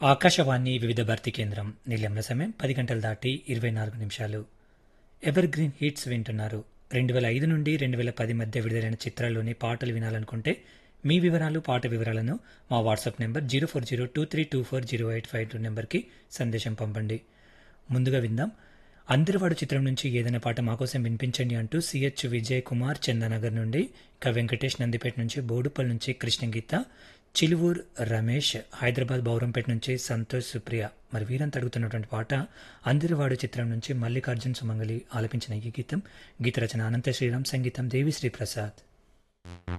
ఆకాశవాణి వివిధ భర్తీ కేంద్రం నిలయంల సమయం పది గంటలు దాటి ఇరవై నాలుగు నిమిషాలు ఎవర్ గ్రీన్ హిట్స్ వింటున్నారు రెండు వేల ఐదు నుండి రెండు వేల పది మధ్య విడుదలైన చిత్రాల్లోని పాటలు వినాలనుకుంటే మీ వివరాలు పాట వివరాలను మా WhatsApp number zero four zero two three two four zero eight five two నెంబర్కి సందేశం పంపండి ముందుగా విందాం అందరివాడు చిత్రం నుంచి ఏదైనా పాట మాకోసం వినిపించండి అంటూ సిహెచ్ విజయ్ కుమార్ చందానగర్ నుండి ఇక వెంకటేష్ నందిపేట నుంచి బోడుపల్ నుంచి కృష్ణగీత చిలువూర్ రమేష్ హైదరాబాద్ బౌరంపేట నుంచి సంతోష్ సుప్రియ మరి వీరంతా అడుగుతున్నటువంటి పాట అందరివాడు చిత్రం నుంచి మల్లికార్జున్ సుమంగలి ఆలపించిన ఈ గీతం గీత రచన అనంత శ్రీరామ్ సంగీతం దేవిశ్రీ ప్రసాద్